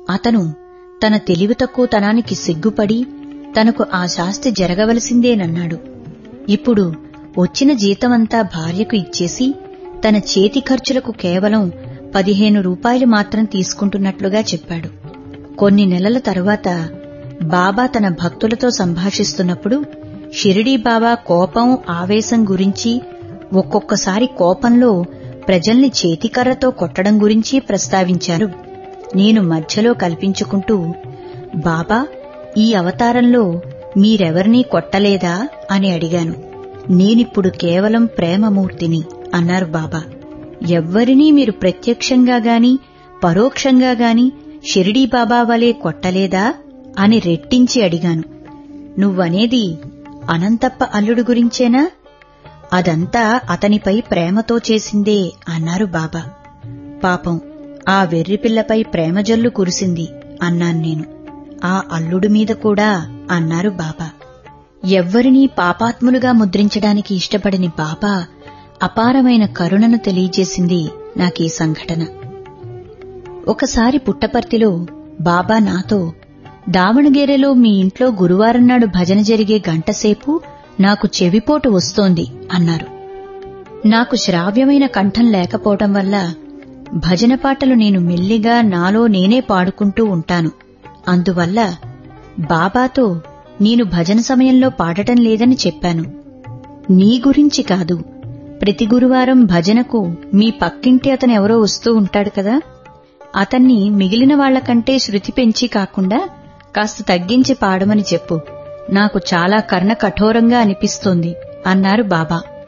అతను తన తెలివి తక్కువతనానికి సిగ్గుపడి తనకు ఆ శాస్తి జరగవలసిందేనన్నాడు ఇప్పుడు వచ్చిన జీతమంతా భార్యకు ఇచ్చేసి తన చేతి ఖర్చులకు కేవలం పదిహేను రూపాయలు మాత్రం తీసుకుంటున్నట్లుగా చెప్పాడు కొన్ని నెలల తరువాత బాబా తన భక్తులతో సంభాషిస్తున్నప్పుడు షిరిడీ బాబా కోపం ఆవేశం గురించి ఒక్కొక్కసారి కోపంలో ప్రజల్ని చేతికర్రతో కొట్టడం గురించి ప్రస్తావించారు నేను మధ్యలో కల్పించుకుంటూ బాబా ఈ అవతారంలో మీరెవరినీ కొట్టలేదా అని అడిగాను నేనిప్పుడు కేవలం ప్రేమమూర్తిని అన్నారు బాబా ఎవ్వరినీ మీరు ప్రత్యక్షంగా గాని పరోక్షంగా గాని షిరిడీ బాబా వలె కొట్టలేదా అని రెట్టించి అడిగాను నువ్వనేది అనంతప్ప అల్లుడు గురించేనా అదంతా అతనిపై ప్రేమతో చేసిందే అన్నారు బాబా పాపం ఆ వెర్రిపిల్లపై ప్రేమజల్లు కురిసింది అన్నాను నేను ఆ అల్లుడు మీద కూడా అన్నారు బాబా ఎవ్వరినీ పాపాత్ములుగా ముద్రించడానికి ఇష్టపడని బాబా అపారమైన కరుణను తెలియజేసింది నాకీ సంఘటన ఒకసారి పుట్టపర్తిలో బాబా నాతో దావణగేరెలో మీ ఇంట్లో గురువారం నాడు భజన జరిగే గంటసేపు నాకు చెవిపోటు వస్తోంది అన్నారు నాకు శ్రావ్యమైన కంఠం లేకపోవటం వల్ల భజన పాటలు నేను మెల్లిగా నాలో నేనే పాడుకుంటూ ఉంటాను అందువల్ల బాబాతో నేను భజన సమయంలో పాడటం లేదని చెప్పాను నీ గురించి కాదు ప్రతి గురువారం భజనకు మీ పక్కింటి అతను ఎవరో వస్తూ ఉంటాడు కదా అతన్ని మిగిలిన వాళ్లకంటే శృతి పెంచి కాకుండా కాస్త తగ్గించి పాడమని చెప్పు నాకు చాలా కర్ణ కఠోరంగా అనిపిస్తోంది అన్నారు బాబా